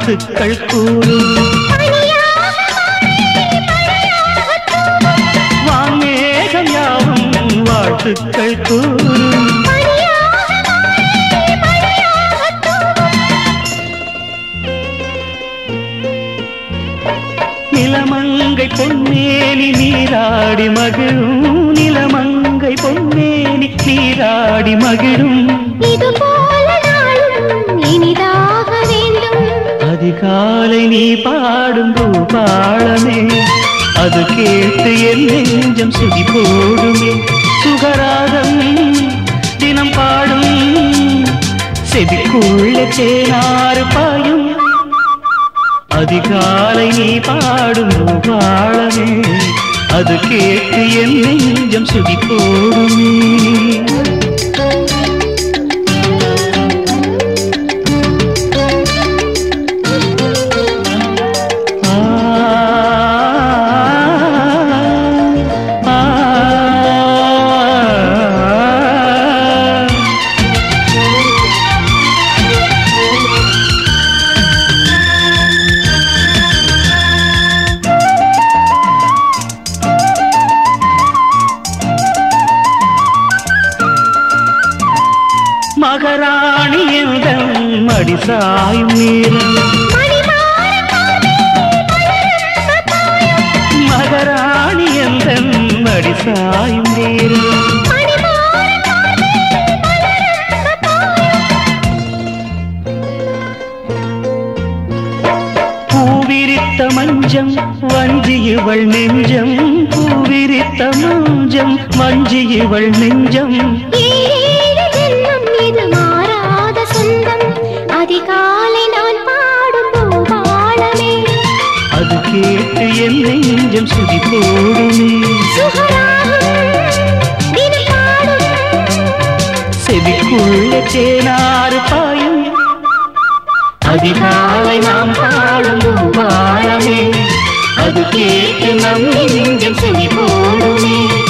வாழ்த்துக்கள் கூறும் வான்மேகம் யாவும் வாழ்த்துக்கள் கூறும் நிலமங்கை பொன்னேனி நீராடி மகிழும் நிலமங்கை பொன்னேனி நீராடி மகிழும் இது போல நாளும் இனிதாக வேண்டும் அதிகாலை நீ பாடும் பூபாளமே அது கேட்டு என் நெஞ்சம் சுதி போடுமே சுகராகம் தினம் பாடும் செவிக்குள்ள தேனாறு பாயும் அதிகாலை நீ பாடும் பூபாளமே அது கேட்டு என் நெஞ்சம் சுதி போடுமே மகராணி எந்த மடிசாயும் நீரம் மகராணி எந்த மடிசாயும் நீரம் பூவிரித்த மஞ்சம் வஞ்சி இவள் நெஞ்சம் பூவிரித்த மஞ்சம் வஞ்சி இவள் நெஞ்சம் ஏழு ஜென்மம் இது மாறாத சொந்தம் அதிகாலை நான் பாடும் பூபாளமே அது கேட்டு என் நெஞ்சம் சுதி போடுமே சுகராகம் தினம் பாடும் செவிக்குள்ள தேனாறு பாயும் அதிகாலை நாம் பாடும் பாடமே அது கேட்டு நம் நெஞ்சம் செவி போடுமே